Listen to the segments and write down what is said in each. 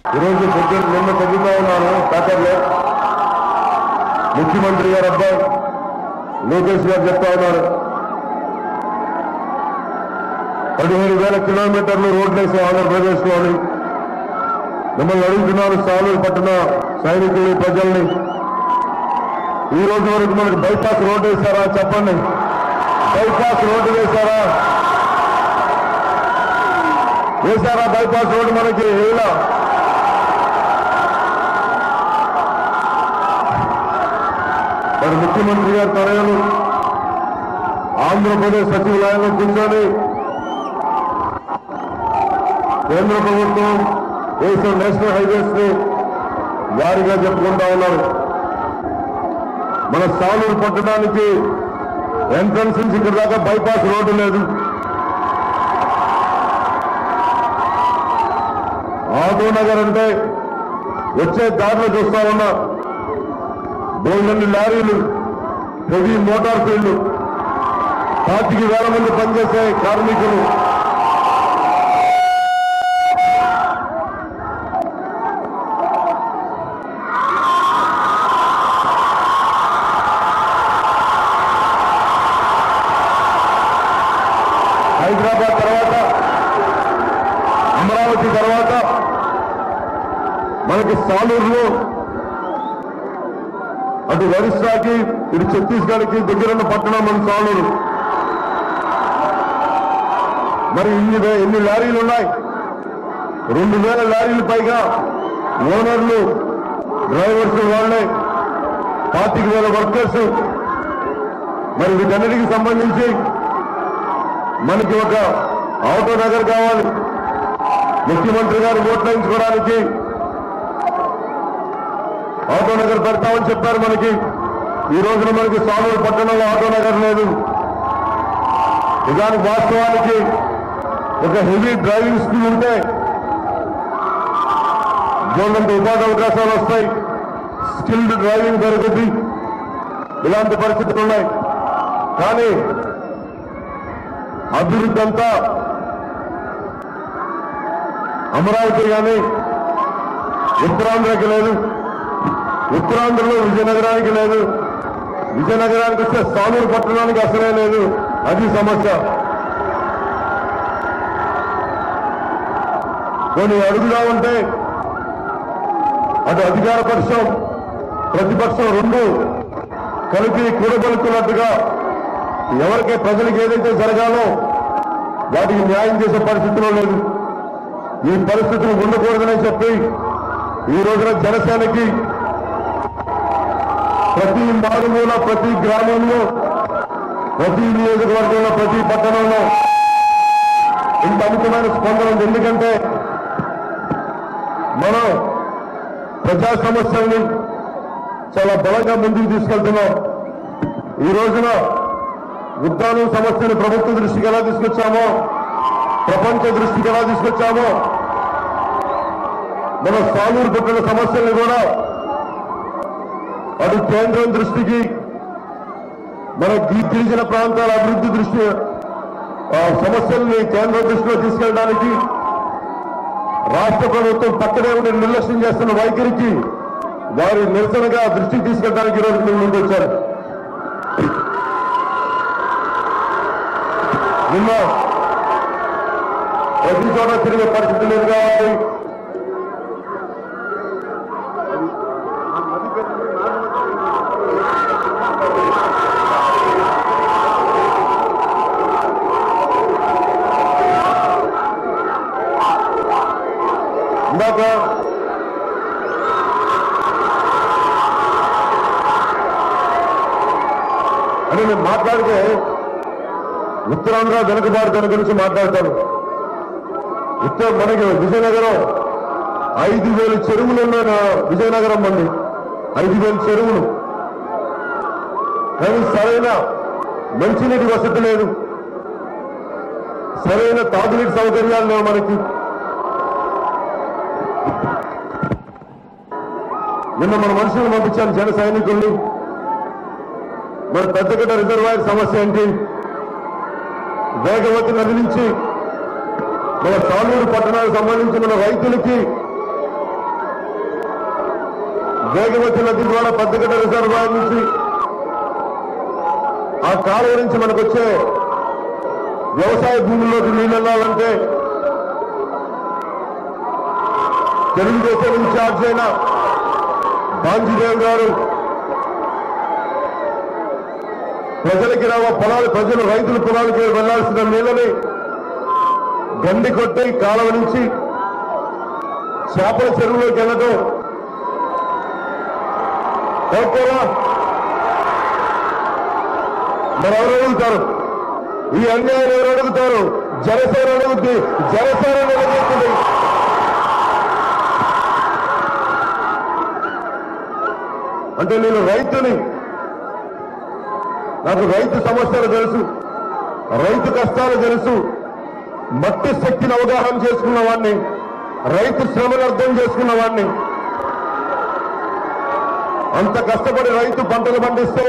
ఈరోజు పొద్దున్న నిన్న చదువుతా ఉన్నాను పేపర్లో ముఖ్యమంత్రి గారు అబ్బాయి లోకేష్ గారు చెప్తా ఉన్నారు పదిహేడు వేల కిలోమీటర్లు రోడ్లు వేసే ఆంధ్రప్రదేశ్ లోని మిమ్మల్ని అడుగుతున్నారు సాలూరు పట్టణ సైనికుల్ని ప్రజల్ని ఈ రోజు వరకు మనకి బైపాస్ రోడ్డు వేశారా చెప్పండి బైపాస్ రోడ్డు వేశారా వేశారా బైపాస్ రోడ్డు మనకి ఇలా మరి ముఖ్యమంత్రి గారి తనయులు ఆంధ్రప్రదేశ్ సచివాలయంలో కూర్చొని కేంద్ర ప్రభుత్వం వేసిన నేషనల్ హైవేస్ ని వారిగా చెప్పుకుంటా ఉన్నారు మన సాలూరు పట్టడానికి ఎంట్రన్స్ నుంచి ఇక్కడ దాకా బైపాస్ రోడ్డు లేదు ఆటో నగర్ అంటే వచ్చే దారిలో చూస్తా ఉన్నా బోల్డన్ని లారీలు హెవీ మోటార్ ఫీల్డ్ పాతికి వేల మంది పనిచేసే కార్మికులు హైదరాబాద్ తర్వాత అమరావతి తర్వాత మనకి సాలూరులో అటు ఒరిస్సాకి ఇటు ఛత్తీస్గఢ్కి దగ్గరున్న పట్టణం మన సాలూరు మరి ఇన్ని వే- ఎన్ని లారీలు ఉన్నాయి రెండు వేల లారీలు పైగా ఓనర్లు డ్రైవర్స్ వాళ్ళే పాతిక వేల వర్కర్స్ మరి వీటన్నిటికి సంబంధించి మనకి ఒక ఆటో నగర్ కావాలి ముఖ్యమంత్రి గారు ఓట్లు వేయించుకోవడానికి ఆటో నగర్ పెడతామని చెప్పారు మనకి ఈ రోజున మనకి సాలూరు పట్టణంలో ఆటో నగర్ లేదు నిజానికి వాస్తవానికి ఒక హెవీ డ్రైవింగ్ స్కూల్ ఉంటే గవర్నమెంట్ ఉపాధి అవకాశాలు వస్తాయి స్కిల్డ్ డ్రైవింగ్ దొరుకుతుంది ఇలాంటి పరిస్థితులు ఉన్నాయి కానీ అభివృద్ధి అంతా అమరావతి కానీ ఉత్తరాంధ్రకి లేదు ఉత్తరాంధ్రలో విజయనగరానికి లేదు విజయనగరానికి వస్తే సాలూరు పట్టణానికి అసలే లేదు అది సమస్య కొన్ని అడుగుదా ఉంటే అటు అధికార పక్షం ప్రతిపక్షం రెండు కలిపి కూడబలుకున్నట్టుగా ఎవరికి ప్రజలకు ఏదైతే జరగాలో వాటికి న్యాయం చేసే పరిస్థితిలో లేదు ఈ పరిస్థితులు ఉండకూడదని చెప్పి ఈ రోజున జనసేనకి ప్రతి మారుమూల ప్రతి గ్రామంలో ప్రతి నియోజకవర్గంలో ప్రతి పట్టణంలో ఇంత అమితమైన స్పందన ఉంది ఎందుకంటే మనం ప్రజా సమస్యల్ని చాలా బలంగా ముందుకు తీసుకెళ్తున్నాం ఈ రోజున ఉద్దానం సమస్యను ప్రభుత్వ దృష్టికి ఎలా తీసుకొచ్చామో ప్రపంచ దృష్టికి ఎలా తీసుకొచ్చామో మన సాలూరు పుట్టిన సమస్యల్ని కూడా అటు కేంద్రం దృష్టికి మన గి- గిరిజన ప్రాంతాల అభివృద్ధి దృష్టి ఆ సమస్యల్ని కేంద్ర దృష్టిలో తీసుకెళ్ళడానికి రాష్ట్ర ప్రభుత్వం పక్కనే ఉండి నిర్లక్ష్యం చేస్తున్న వైఖరికి వారి నిరసనగా దృష్టికి తీసుకెళ్ళడానికి ఈరోజు మేము ముందు వచ్చారు నిన్న ప్రతి చోట తిరిగే పరిస్థితి లేదు కాబట్టి ఇందాక అని నేను మాట్లాడితే ఉత్తరాంధ్ర వెనుకబాటుతనం గురించి మాట్లాడతాను ఉత్తర మనకి విజయనగరం ఐదు వేలు చెరువులు ఉన్న నా- విజయనగరం మంది ఐదు వేలు చెరువులు కానీ సరైన మంచినీటి వసతి లేదు సరైన తాగునీటి సౌకర్యాలు లేవు మనకి నిన్న మన మనుషులను పంపించాను జన సైనికుల్ని మన పెద్దగడ్డ రిజర్వాయర్ సమస్య ఏంటి వేగవతి నది నుంచి మన సాలూరు పట్టణానికి సంబంధించి మన రైతులకి వేగవతి నది ద్వారా పెద్దగడ్డ రిజర్వాయర్ నుంచి ఆ కాలువ నుంచి మనకు వచ్చే వ్యవసాయ భూముల్లోకి నీళ్ళు వెళ్ళాలంటే తెలుగుదేశం ఇన్ఛార్జ్ అయిన బాంజీదేవ్ గారు ప్రజలకి రావ పొలాలు ప్రజలు రైతుల పొలాలకి వెళ్లాల్సిన నీళ్ళని గండి కొట్టి కాలువ నుంచి చేపల చెరువులోకి వెళ్ళడం ఓకేనా మరి ఎవరు అడుగుతారు ఈ అన్యాయం ఎవరు అడుగుతారు జనసేన అడుగుద్ది జనసేన నిలబెట్టింది అంటే నేను రైతుని నాకు రైతు సమస్యలు తెలుసు రైతు కష్టాలు తెలుసు మట్టి శక్తిని అవగాహన చేసుకున్న వాడిని రైతు శ్రమను అర్థం చేసుకున్న వాడిని అంత కష్టపడి రైతు పంటలు పండిస్తే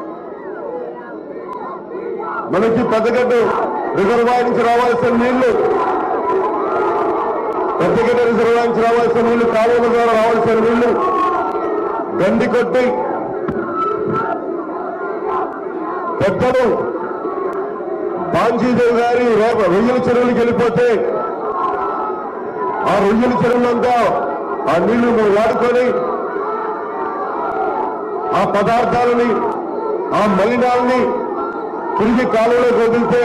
మనకి పెద్దగడ్డ రిజర్వాయర్ నుంచి రావాల్సిన నీళ్లు పెద్దగడ్డ రిజర్వాయర్ నుంచి రావాల్సిన నీళ్లు కాలువల ద్వారా రావాల్సిన నీళ్లు గండి కొట్టి పెద్దలు బాంజీదేవి గారి రేప రొయ్యల చెరువులకు వెళ్ళిపోతే ఆ రొయ్యల చెరువులంతా ఆ నీళ్లు మనం వాడుకొని ఆ పదార్థాలని ఆ మలినాలని తిరిగి కాలువలోకి వదిలితే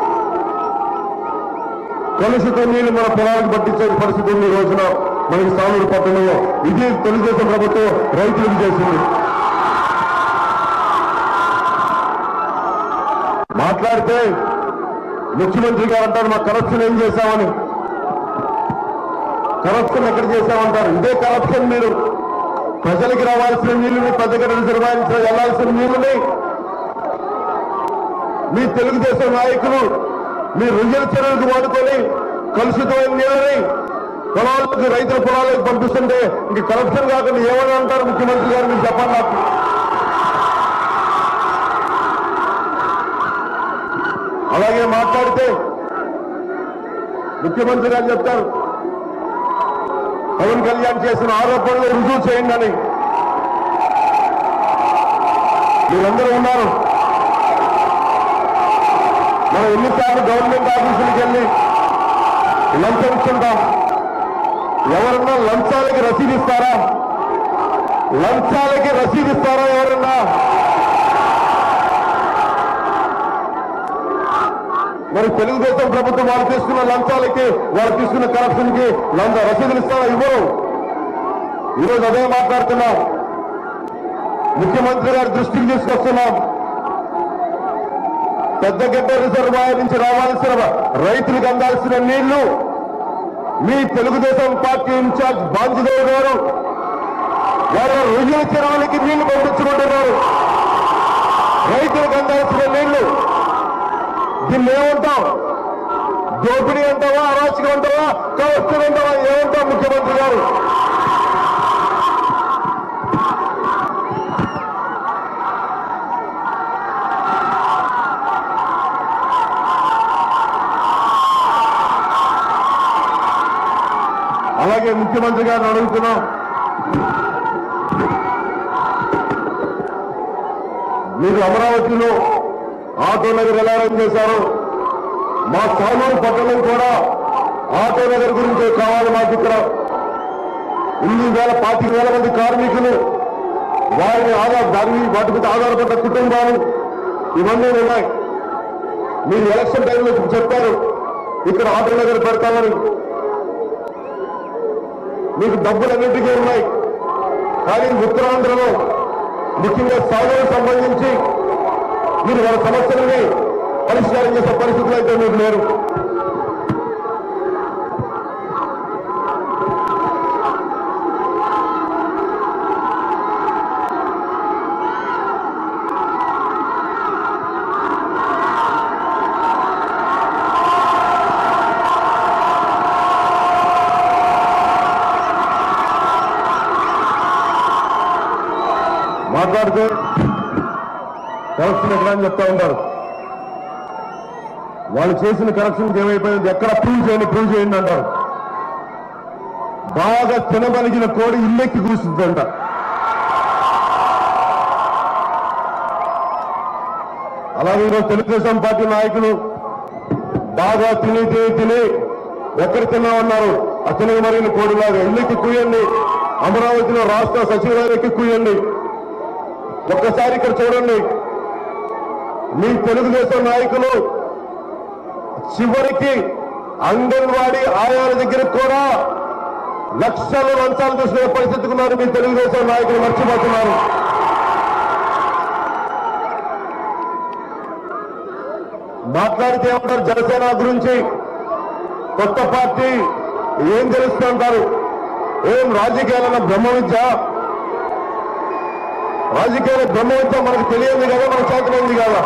కలుషిత నీళ్లు మన పొలాలకు పట్టించే పరిస్థితి ఉంది ఈ రోజున మనకి సాలూరు పట్టణంలో ఇది తెలుగుదేశం ప్రభుత్వం రైతులకు చేసింది మాట్లాడితే ముఖ్యమంత్రి గారు అంటారు మా కరప్షన్ ఏం చేశామని కరప్షన్ ఎక్కడ చేశామంటారు ఇదే కరప్షన్ మీరు ప్రజలకి రావాల్సిన నీళ్లని పెద్దగడ్డ రిజర్వాయర్ వెళ్లాల్సిన నీళ్లని మీ తెలుగుదేశం నాయకులు మీ రొయ్యల చెరువులకు వాడుకొని కలుషితమైన నీళ్ళని పొలాలకు రైతుల పొలాలకు పంపిస్తుంటే ఇంక కరప్షన్ కాకుండా ఏమని అంటారు ముఖ్యమంత్రి గారు మీరు చెప్పండి నాకు అలాగే మాట్లాడితే ముఖ్యమంత్రి గారు చెప్తారు పవన్ కళ్యాణ్ చేసిన ఆరోపణలు రుజువు చేయండి అని మీరందరూ ఉన్నారు మనం ఎన్నిసార్లు గవర్నమెంట్ ఆఫీసులకు వెళ్ళి లంచం ఇస్తుంటాం ఎవరన్నా లంచాలకి రసీదు ఇస్తారా లంచాలకి రసీదు ఇస్తారా ఎవరన్నా మరి తెలుగుదేశం ప్రభుత్వం వాళ్ళు తీసుకున్న లంచాలకి వాళ్ళు తీసుకున్న కరప్షన్ కి లంచ రసీదులు ఇస్తారా ఇవ్వరు ఈరోజు అదే మాట్లాడుతున్నాం ముఖ్యమంత్రి గారి దృష్టికి తీసుకొస్తున్నాం పెద్దగడ్డ రిజర్వాయర్ నుంచి రావాల్సిన రైతులకు అందాల్సిన నీళ్లు మీ తెలుగుదేశం పార్టీ ఇన్ఛార్జ్ బాంజుదేవ్ గారు వాళ్ళ రొయ్యల చెరువులకి నీళ్లు పంపించుకుంటున్నారు రైతులకు అందాల్సిన నీళ్లు దీన్ని ఏమంటాం దోపిడీ అంటావా అరాచకం అంటావా కవస్తులు అంటావా ఏమంటాం ముఖ్యమంత్రి గారు అలాగే ముఖ్యమంత్రి గారిని అడుగుతున్నాం మీరు అమరావతిలో ఆటో నగర్ ఎలా రన్ చేశారు మా సాలూరు పట్టణం కూడా ఆటో నగర్ గురించే కావాలి మాకు ఇక్కడ ఎనిమిది వేల పాతిక వేల మంది కార్మికులు వారిని ఆధార దాని వాటి మీద ఆధారపడ్డ కుటుంబాలు ఇవన్నీ ఉన్నాయి మీరు ఎలక్షన్ టైంలో చెప్పారు ఇక్కడ ఆటో నగర్ పెడతామని మీకు డబ్బులన్నింటికీ ఉన్నాయి కానీ ఉత్తరాంధ్రలో ముఖ్యంగా సాగుకు సంబంధించి మీరు వాళ్ళ సమస్యలని పరిష్కారం చేసే పరిస్థితులు అయితే మీకు లేరు మాట్లాడితే కరప్షన్ ఎక్కడ అని చెప్తా ఉంటారు వాళ్ళు చేసిన కరప్షన్ ఏమైపోయింది ఎక్కడ ప్రూవ్ చేయండి ప్రూవ్ చేయండి అంటారు బాగా తినబలిగిన కోడి ఇల్లెక్కి కూర్చుందంట అలాగే ఈరోజు తెలుగుదేశం పార్టీ నాయకులు బాగా తిని తిని తిని ఎక్కడ తిన్నామన్నారు ఆ తినగ మరిగిన కోడిలాగా ఇల్లుకి కుయ్యండి అమరావతిలో రాష్ట్ర సచివాలయానికి కుయ్యండి ఒక్కసారి ఇక్కడ చూడండి మీ తెలుగుదేశం నాయకులు చివరికి అంగన్వాడీ ఆయాల దగ్గర కూడా లక్షల లంచాలు తీసుకునే పరిస్థితికి ఉన్నారు మీ తెలుగుదేశం నాయకులు మర్చిపోతున్నారు మాట్లాడితే ఏమంటారు జనసేన గురించి కొత్త పార్టీ ఏం తెలుస్తూ అంటారు ఏం రాజకీయాలన్న బ్రహ్మ విద్య రాజకీయాల బ్రహ్మ విద్య మనకు తెలియదు కదా మనకు చేతనైంది కదా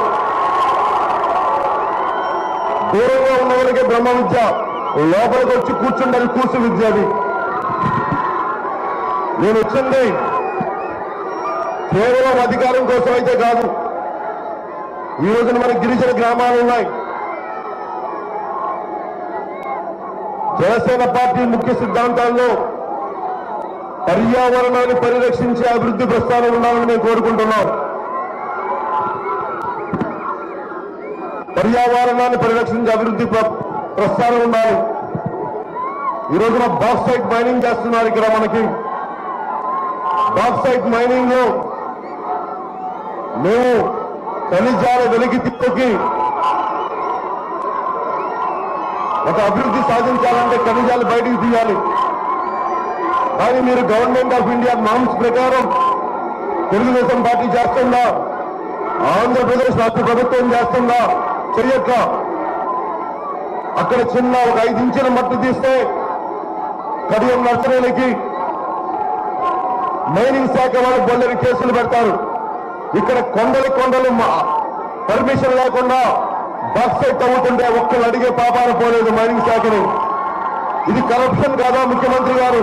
దూరంగా ఉన్న వాళ్ళకి బ్రహ్మ విద్య లోపలికి వచ్చి కూర్చుండాలి కూర్చు విద్య అది నేను వచ్చింది కేవలం అధికారం కోసం అయితే కాదు ఈ రోజున మన గిరిజన గ్రామాలు ఉన్నాయి జనసేన పార్టీ ముఖ్య సిద్ధాంతాల్లో పర్యావరణాన్ని పరిరక్షించే అభివృద్ధి ప్రస్థానం ఉండాలని మేము కోరుకుంటున్నాం పర్యావరణాన్ని పరిరక్షించే అభివృద్ధి ప్ర- ప్రస్థానం ఉండాలి ఈ రోజున బాక్సైట్ మైనింగ్ చేస్తున్నారు ఇక్కడ మనకి బాక్సైట్ మైనింగ్ లో మేము ఖనిజాల వెలికి తిప్పకి ఒక అభివృద్ధి సాధించాలంటే ఖనిజాలు బయటికి తీయాలి కానీ మీరు గవర్నమెంట్ ఆఫ్ ఇండియా నామ్స్ ప్రకారం తెలుగుదేశం పార్టీ చేస్తుందా ఆంధ్రప్రదేశ్ రాష్ట్ర ప్రభుత్వం చేస్తుందా చెయ్యట్ల అక్కడ చిన్న ఒక ఐదు ఇంచుల మట్టి తీస్తే కడియం నర్సరీలకి మైనింగ్ శాఖ వాళ్ళు బొల్లని కేసులు పెడతారు ఇక్కడ కొండలు కొండలు పర్మిషన్ లేకుండా బాక్సైట్ తవ్వుతుంటే ఒక్కరు అడిగే పాపాలు పోలేదు మైనింగ్ శాఖని ఇది కరప్షన్ కాదా ముఖ్యమంత్రి గారు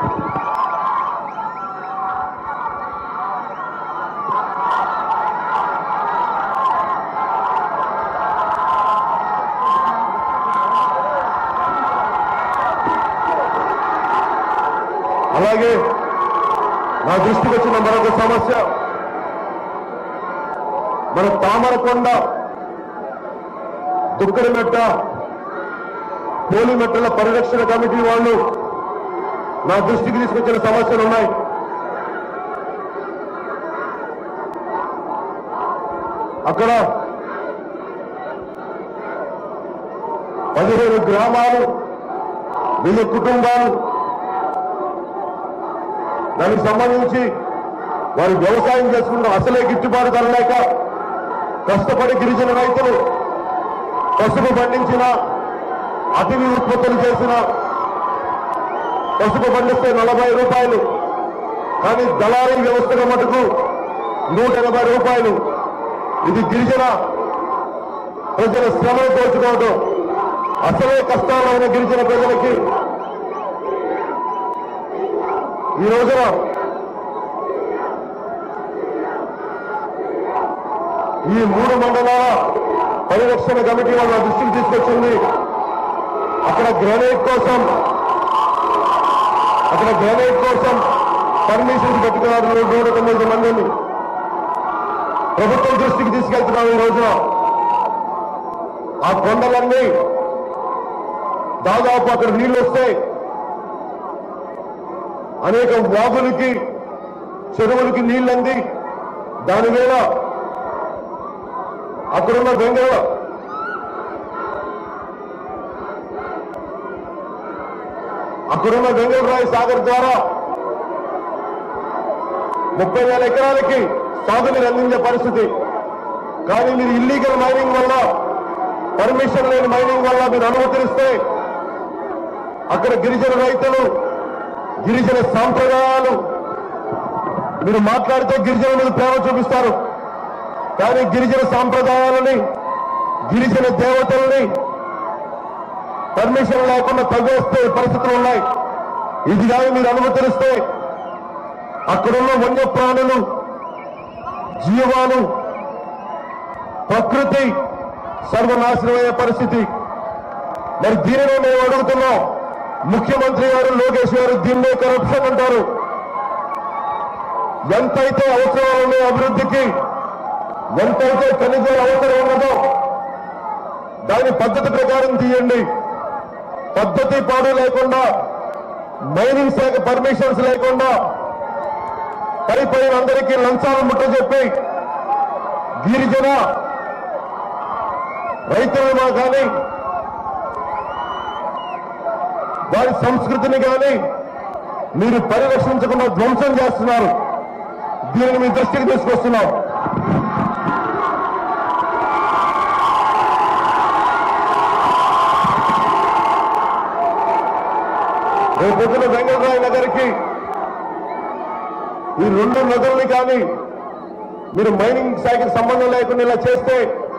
అలాగే నా దృష్టికి వచ్చిన మరొక సమస్య మన తామరకొండ దుక్కడిమెట్ట పోలిమెట్టల పరిరక్షణ కమిటీ వాళ్ళు నా దృష్టికి తీసుకొచ్చిన సమస్యలు ఉన్నాయి అక్కడ పదిహేను గ్రామాలు వెయ్యి కుటుంబాలు దానికి సంబంధించి వారు వ్యవసాయం చేసుకుంటాం అసలే గిట్టుబాటు ధర లేక కష్టపడి గిరిజన రైతులు పసుపు పండించిన అటవీ ఉత్పత్తులు చేసిన పసుపు పండిస్తే నలభై రూపాయలు కానీ దళారీ వ్యవస్థగా మటుకు నూట ఎనభై రూపాయలు ఇది గిరిజన ప్రజల శ్రమను దోచుకోవడం అసలే కష్టాలు ఉన్న గిరిజన ప్రజలకి ఈ రోజున ఈ మూడు మండలాల పరిరక్షణ కమిటీ వాళ్ళ దృష్టికి తీసుకొచ్చింది అక్కడ గ్రానైట్ కోసం అక్కడ గ్రానైట్ కోసం పర్మిషన్స్ పెట్టుకున్నారు నూట నూట తొమ్మిది మందిని ప్రభుత్వం దృష్టికి తీసుకెళ్తున్నాం ఈ రోజున ఆ కొండలన్నీ దాదాపు అక్కడ నీళ్లు వస్తాయి అనేక వాగులకి చెరువులకి నీళ్ళంది దాని మీద అక్కడున్న బెంగళ అక్కడున్న బెంగళరాయి సాగర్ ద్వారా ముప్పై వేల ఎకరాలకి సాగునీరు అందించే పరిస్థితి కానీ మీరు ఇల్లీగల్ మైనింగ్ వల్ల పర్మిషన్ లేని మైనింగ్ వల్ల మీరు అనుమతిస్తే అక్కడ గిరిజన రైతులు గిరిజన సాంప్రదాయాలు మీరు మాట్లాడితే గిరిజన మీద ప్రేమ చూపిస్తారు కానీ గిరిజన సాంప్రదాయాలని గిరిజన దేవతల్ని పర్మిషన్ లేకుండా తవ్వేస్తే పరిస్థితులు ఉన్నాయి ఇది కానీ మీరు అనుమతిస్తే అక్కడున్న వన్య ప్రాణులు జీవాలు ప్రకృతి సర్వనాశనమయ్యే పరిస్థితి మరి దీనిలో మేము అడుగుతున్నాం ముఖ్యమంత్రి గారు లోకేష్ గారు దీన్నే కరప్షన్ అంటారు ఎంతైతే అవసరాలు ఉన్నాయో అభివృద్ధికి ఎంతైతే ఖనిజాలు అవసరం ఉన్నదో దాని పద్ధతి ప్రకారం తీయండి పద్ధతి పాడు లేకుండా మైనింగ్ శాఖ పర్మిషన్స్ లేకుండా పై పైన అందరికీ లంచాలు ముట్ట చెప్పి గిరిజన రైతులను కానీ వారి సంస్కృతిని కానీ మీరు పరిరక్షించకుండా ధ్వంసం చేస్తున్నారు దీనిని మీ దృష్టికి తీసుకొస్తున్నాం రేపొద్దున వెంకటరాయ నగర్కి ఈ రెండు నదుల్ని కానీ మీరు మైనింగ్ శాఖకి సంబంధం లేకుండా ఇలా చేస్తే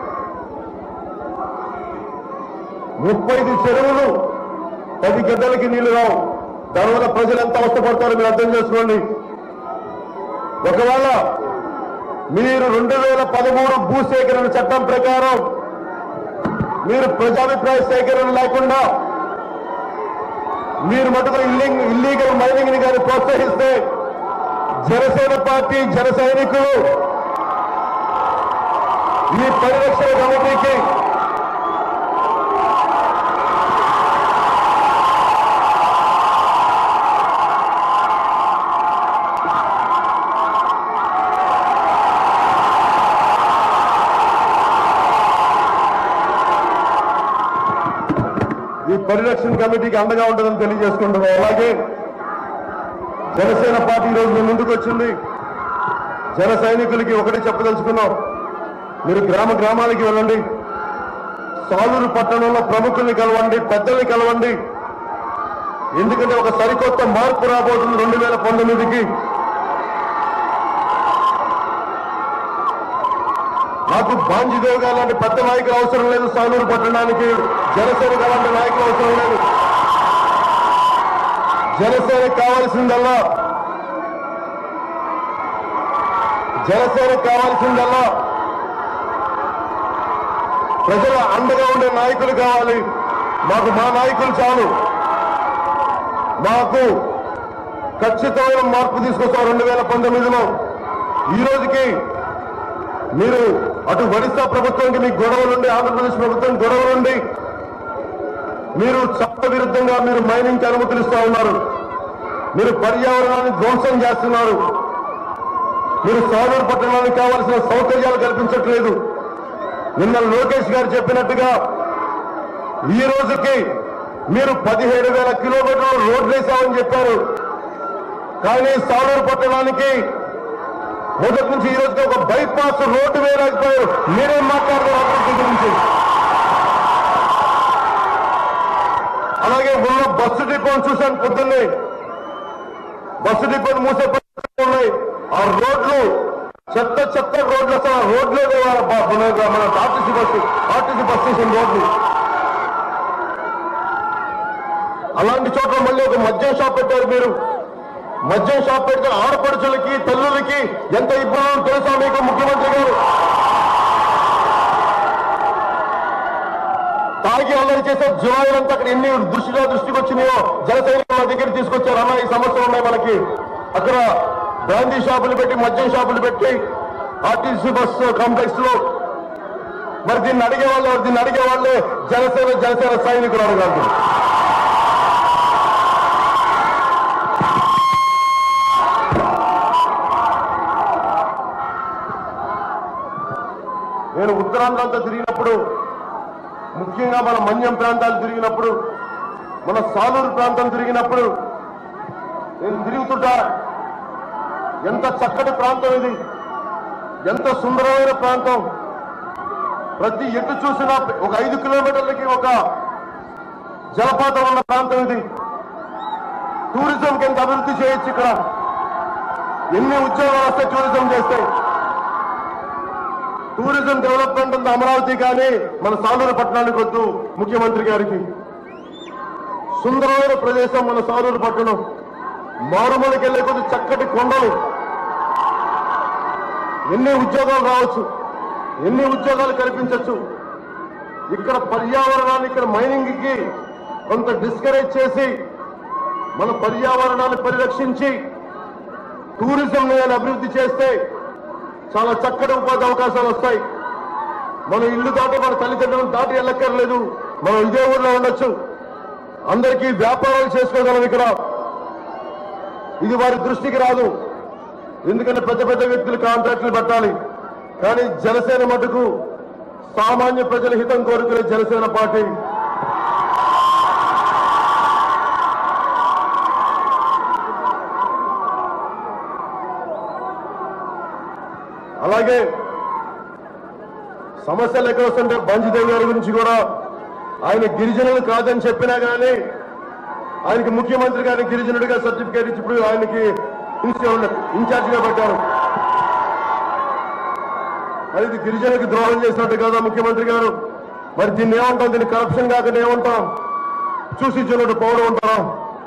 ముప్పై ఐదు చెరువులు పది గడ్డలకి నీళ్లు రావు దానివల్ల ప్రజలు ఎంత అవస్థపడతారో మీరు అర్థం చేసుకోండి ఒకవేళ మీరు రెండు వేల పదమూడు భూసేకరణ చట్టం ప్రకారం మీరు ప్రజాభిప్రాయ సేకరణ లేకుండా మీరు మటుకు ఇల్లీగల్ ఇల్లీగల్ మైనింగ్ ని కానీ ప్రోత్సహిస్తే జనసేన పార్టీ జన సైనికులు ఈ పరిరక్షణ కమిటీకి ఈ పరిరక్షణ కమిటీకి అండగా ఉంటుందని తెలియజేసుకుంటున్నాం అలాగే జనసేన పార్టీ ఈ రోజు మీ ముందుకు వచ్చింది జన సైనికులకి ఒకటి చెప్పదలుచుకున్నాం మీరు గ్రామ గ్రామాలకి వెళ్ళండి సాలూరు పట్టణంలో ప్రముఖుల్ని కలవండి పెద్దల్ని కలవండి ఎందుకంటే ఒక సరికొత్త మార్పు రాబోతుంది రెండు వేల పంతొమ్మిదికి నాకు బాంజిదేవ్ గారు లాంటి పెద్ద నాయకులు అవసరం లేదు సాలూరు పట్టణానికి జనసేన అలాంటి నాయకులు అవసరం లేదు జనసేనకు కావాల్సిందల్లా జనసేనకు కావాల్సిందల్లా ప్రజల అండగా ఉండే నాయకులు కావాలి మాకు మా నాయకులు చాలు మాకు ఖచ్చితమైన మార్పు తీసుకొస్తాం రెండు వేల పంతొమ్మిదిలో ఈ రోజుకి మీరు అటు ఒడిశా ప్రభుత్వానికి మీకు గొడవలుండి ఆంధ్రప్రదేశ్ ప్రభుత్వం గొడవలుండి మీరు చట్ట విరుద్ధంగా మీరు మైనింగ్ అనుమతులు ఇస్తా ఉన్నారు మీరు పర్యావరణాన్ని ధ్వంసం చేస్తున్నారు మీరు సాలూరు పట్టణానికి కావాల్సిన సౌకర్యాలు కల్పించట్లేదు నిన్న లోకేష్ గారు చెప్పినట్టుగా ఈ రోజుకి మీరు పదిహేడు వేల కిలోమీటర్లు రోడ్లు వేసామని చెప్పారు కానీ సాలూరు పట్టణానికి మొదటి నుంచి ఈ రోజుకి ఒక బైపాస్ రోడ్డు వేయలేకపోయారు మీరేం మాట్లాడుతున్నారు అభివృద్ధి గురించి అలాగే ఉన్న బస్సు డిపోను చూశాను పొద్దున్నే బస్సు డిపోను మూసే పరిస్థితులు ఉన్నాయి ఆ రోడ్లు చెత్త చెత్త రోడ్లు అసలు ఆ రోడ్లే లేవు. ఆ బ- మన మన RTC bus RTC bus station రోడ్లు అలాంటి చోట్ల మళ్ళీ ఒక మద్యం షాప్ పెట్టారు మీరు మద్యం షాప్ పెడితే ఆడపడుచులకి తల్లులకి ఎంత ఇబ్బంది తెలుసా మీకు ముఖ్యమంత్రి గారు తాగి అల్లరి చేసే జులాయిలంతా అక్కడ ఎన్ని దృష్టిగా దృష్టికి వచ్చినాయో జనసైనికుల దగ్గర తీసుకొచ్చారు అన్న ఈ సమస్యలు ఉన్నాయి మనకి అక్కడ బ్రాందీ షాపులు పెట్టి మద్యం షాపులు పెట్టి ఆర్టీసీ బస్ కాంప్లెక్స్ లో మరి దీన్ని అడిగే వాళ్ళు ఎవరు? దీన్ని అడిగే వాళ్ళే జనసేన జనసేన సైనికులు అడగాలి నేను ఉత్తరాంధ్ర అంతా తిరిగినప్పుడు ముఖ్యంగా మన మన్యం ప్రాంతాలు తిరిగినప్పుడు మన సాలూరు ప్రాంతం తిరిగినప్పుడు నేను తిరుగుతుంటా ఎంత చక్కటి ప్రాంతం ఇది ఎంత సుందరమైన ప్రాంతం ప్రతి ఎటు చూసినా ఒక ఐదు కిలోమీటర్లకి ఒక జలపాతం ఉన్న ప్రాంతం ఇది టూరిజంకి ఎంత అభివృద్ధి చేయొచ్చు ఇక్కడ ఎన్ని ఉద్యోగాలు వస్తే టూరిజం చేస్తే టూరిజం డెవలప్మెంట్ ఉంది అమరావతి కానీ మన సాలూరు పట్టణానికి వద్దు ముఖ్యమంత్రి గారికి సుందరమైన ప్రదేశం మన సాలూరు పట్టణం మారుమలకి వెళ్ళే కొద్ది చక్కటి కొండలు ఎన్ని ఉద్యోగాలు రావచ్చు ఎన్ని ఉద్యోగాలు కల్పించవచ్చు ఇక్కడ పర్యావరణాన్ని ఇక్కడ మైనింగ్ కి కొంత డిస్కరేజ్ చేసి మన పర్యావరణాన్ని పరిరక్షించి టూరిజం అభివృద్ధి చేస్తే చాలా చక్కటి ఉపాధి అవకాశాలు వస్తాయి మన ఇల్లు దాటి మన తల్లిదండ్రులను దాటి వెళ్ళక్కర్లేదు మనం ఇదే ఊర్లో ఉండొచ్చు అందరికీ వ్యాపారాలు చేసుకోగలం ఇక్కడ ఇది వారి దృష్టికి రాదు ఎందుకంటే పెద్ద పెద్ద వ్యక్తులు కాంట్రాక్టులు పెట్టాలి కానీ జనసేన మటుకు సామాన్య ప్రజల హితం కోరుకునే జనసేన పార్టీ అలాగే సమస్యలు ఎక్కడ వస్తుంటే బంజిదేవి గారి గురించి కూడా ఆయన గిరిజనులు కాదని చెప్పినా కానీ ఆయనకి ముఖ్యమంత్రి గారిని గిరిజనుడిగా సర్టిఫికేట్ ఇచ్చి ఇప్పుడు ఆయనకి ఇన్ఛార్జ్ గా పెట్టారు మరి ఇది గిరిజనులకు ద్రోహం చేసినట్టు కదా ముఖ్యమంత్రి గారు మరి దీన్ని ఏమంటాం దీన్ని కరప్షన్ కాకుండా ఏమంటాం చూసి చూడట్టు పౌరం ఉంటాం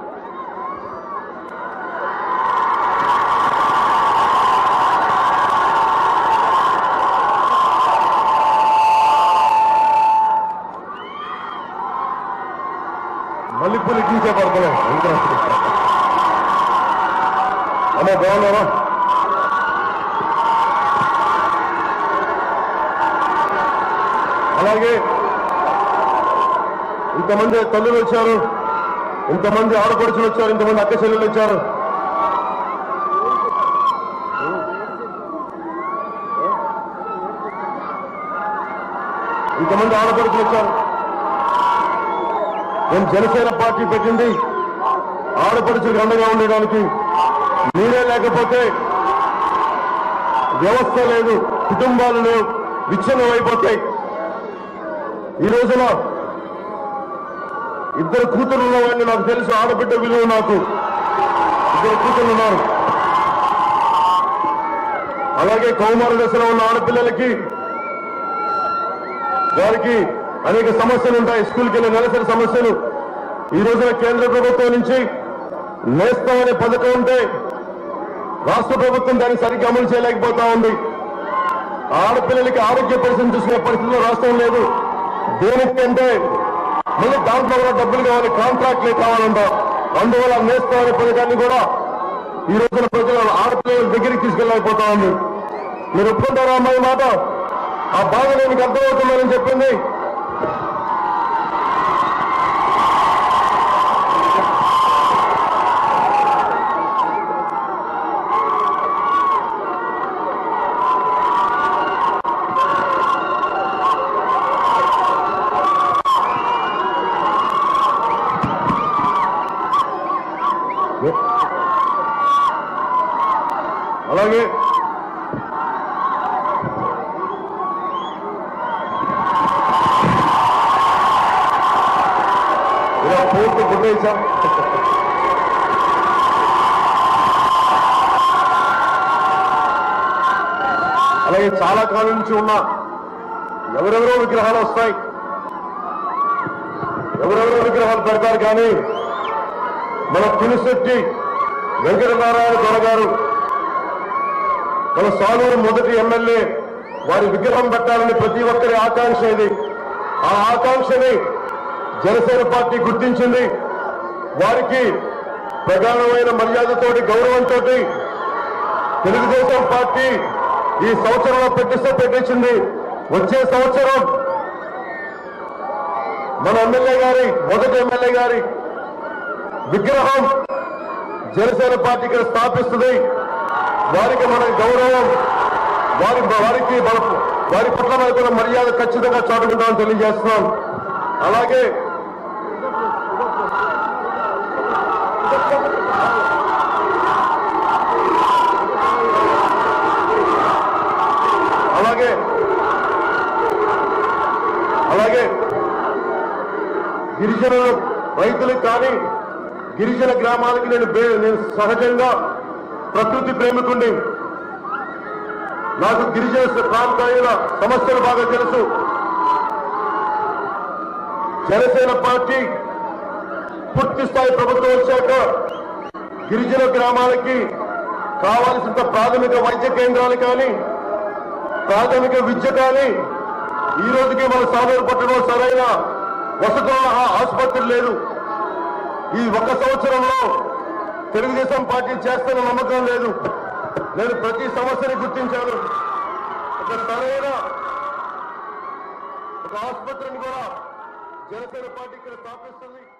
మల్లెపూలు ఎక్కించే పడతాం అమ్మా బాగున్నారా అలాగే ఇంతమంది తల్లులు వచ్చారు ఇంతమంది ఆడపడుచులు వచ్చారు ఇంతమంది అక్క చెల్లెలు వచ్చారు ఇంతమంది ఆడపడుచులు వచ్చారు నేను జనసేన పార్టీ పెట్టింది ఆడపడుచులకు అండగా ఉండడానికి మీరే లేకపోతే వ్యవస్థ లేదు కుటుంబాలు లేవు విచ్ఛిన్నం అయిపోతాయి ఈ రోజున ఇద్దరు కూతురు ఉన్నవాడిని నాకు తెలుసు ఆడబిడ్డ విలువ నాకు ఇద్దరు కూతురు ఉన్నారు అలాగే కౌమార దశలో ఉన్న ఆడపిల్లలకి వారికి అనేక సమస్యలు ఉంటాయి స్కూల్కి వెళ్ళే నెలసరి సమస్యలు ఈ రోజున కేంద్ర ప్రభుత్వం నుంచి నేస్తం అనే పథకం ఉంటే రాష్ట్ర ప్రభుత్వం దాన్ని సరిగ్గా అమలు చేయలేకపోతా ఉంది ఆడపిల్లలకి ఆరోగ్య పరిస్థితిని చూసుకునే పరిస్థితిలో రాష్ట్రం లేదు దేనికంటే మళ్ళీ దాంట్లో కూడా డబ్బులు కావాలి కాంట్రాక్ట్లే కావాలంట అందువల్ల నేస్తం అనే పథకాన్ని కూడా ఈ రోజున ప్రజలు ఆడపిల్లల దగ్గరికి తీసుకెళ్ళలేకపోతా ఉంది మీరు ఒప్పుకుంటారా అమ్మాయి మాట ఆ బాధ నేను అర్థమవుతుందని చెప్పింది అలాగే ఇలా పూర్తి గుడ్డేశాం అలాగే చాలా కాలం నుంచి ఉన్న ఎవరెవరో విగ్రహాలు వస్తాయి ఎవరెవరో విగ్రహాలు పెడతారు కానీ మన తులిశెట్టి వెంకటనారాయణ దొర గారు మన సాలూరు మొదటి ఎమ్మెల్యే వారి విగ్రహం పెట్టాలని ప్రతి ఒక్కరి ఆకాంక్ష ఇది ఆ ఆకాంక్షని జనసేన పార్టీ గుర్తించింది వారికి ప్రగాఢమైన మర్యాదతోటి గౌరవంతో తెలుగుదేశం పార్టీ ఈ సంవత్సరంలో పెట్టిస్తే పెట్టించింది వచ్చే సంవత్సరం మన ఎమ్మెల్యే గారి మొదటి ఎమ్మెల్యే గారి విగ్రహం జనసేన పార్టీ ఇక్కడ స్థాపిస్తుంది వారికి మన గౌరవం వారి వారికి మన వారి పట్ల మనకున్న మర్యాద ఖచ్చితంగా చాటుకుంటామని తెలియజేస్తున్నాం అలాగే అలాగే అలాగే గిరిజనులు రైతులకు కానీ గిరిజన గ్రామాలకి నేను బే- నేను సహజంగా ప్రకృతి ప్రేమికుండి నాకు గిరిజన ప్రాంతాల సమస్యలు బాగా తెలుసు జనసేన పార్టీ పూర్తి స్థాయి ప్రభుత్వం వచ్చాక గిరిజన గ్రామాలకి కావాల్సినంత ప్రాథమిక వైద్య కేంద్రాలు కానీ ప్రాథమిక విద్య కానీ ఈ రోజుకి మన సాగర్ పట్టణంలో సరైన వసతుల ఆసుపత్రి లేదు ఈ ఒక్క సంవత్సరంలో తెలుగుదేశం పార్టీ చేస్తున్న నమ్మకం లేదు నేను ప్రతి సమస్యని గుర్తించాను ఒక సరైన ఒక ఆసుపత్రిని కూడా జనసేన పార్టీ ఇక్కడ స్థాపిస్తుంది